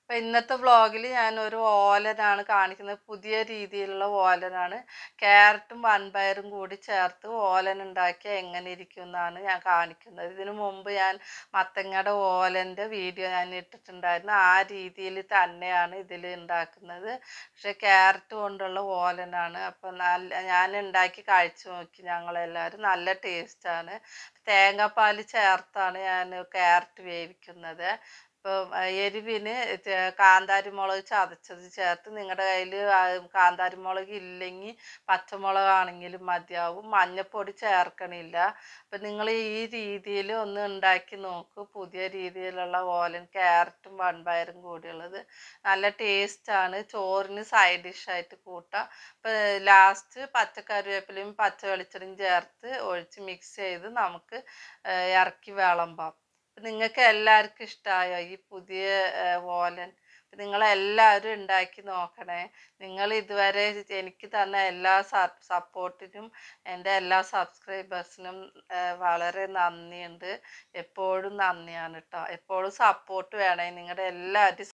അപ്പം ഇന്നത്തെ വ്ളോഗിൽ ഞാൻ ഒരു ഓലനാണ് കാണിക്കുന്നത് പുതിയ രീതിയിലുള്ള ഓലനാണ് ക്യാരറ്റും വൻപയറും കൂടി ചേർത്ത് ഓലൻ ഉണ്ടാക്കിയാൽ എങ്ങനെ ഇരിക്കും എന്നാണ് ഞാൻ കാണിക്കുന്നത് ഇതിനു മുമ്പ് ഞാൻ മത്തങ്ങയുടെ ഓലൻ്റെ വീഡിയോ ഞാൻ ഇട്ടിട്ടുണ്ടായിരുന്നു ആ രീതിയിൽ തന്നെയാണ് ഇതിൽ ഉണ്ടാക്കുന്നത് പക്ഷെ ക്യാരറ്റ് കൊണ്ടുള്ള ഓലനാണ് അപ്പം നല്ല ഞാൻ ഉണ്ടാക്കി കഴിച്ചു നോക്കി ഞങ്ങളെല്ലാവരും നല്ല ടേസ്റ്റാണ് തേങ്ങാപ്പാൽ ചേർത്താണ് ഞാൻ ക്യാരറ്റ് വേവിക്കുന്നത് ഇപ്പം എരിവിന് ചെ- കാന്താരി മുളക് ചതച്ചത് ചേർത്ത് നിങ്ങളുടെ കയ്യിൽ കാന്താരി മുളക് ഇല്ലെങ്കിൽ പച്ചമുളകാണെങ്കിലും മതിയാവും മഞ്ഞൾപ്പൊടി ചേർക്കണില്ല അപ്പം നിങ്ങൾ ഈ രീതിയിൽ ഒന്ന് ഉണ്ടാക്കി നോക്കൂ പുതിയ രീതിയിലുള്ള ഓലൻ ക്യാരറ്റും വൻപയറും കൂടിയുള്ളത് നല്ല ടേസ്റ്റാണ് ചോറിന് സൈഡ് ഡിഷായിട്ട് കൂട്ടാം അപ്പം ലാസ്റ്റ് പച്ചക്കറിവേപ്പിലയും പച്ച വെളിച്ചെണ്ണയും ചേർത്ത് ഒഴിച്ച് മിക്സ് ചെയ്ത് നമുക്ക് ഏഹ് ഇറക്കി വിളമ്പാം നിങ്ങൾക്ക് എല്ലാവർക്കും ഇഷ്ടമായോ ഈ പുതിയ ഏഹ് ഓലൻ നിങ്ങളെല്ലാവരും ഉണ്ടാക്കി നോക്കണേ നിങ്ങൾ ഇതുവരെ എനിക്ക് തന്ന എല്ലാ സപ്പോർട്ടിനും എൻ്റെ എല്ലാ സബ്സ്ക്രൈബേഴ്സിനും വളരെ നന്ദിയുണ്ട് എപ്പോഴും നന്ദിയാണ് കേട്ടോ എപ്പോഴും സപ്പോർട്ട് വേണേ നിങ്ങളുടെ എല്ലാവരുടെയും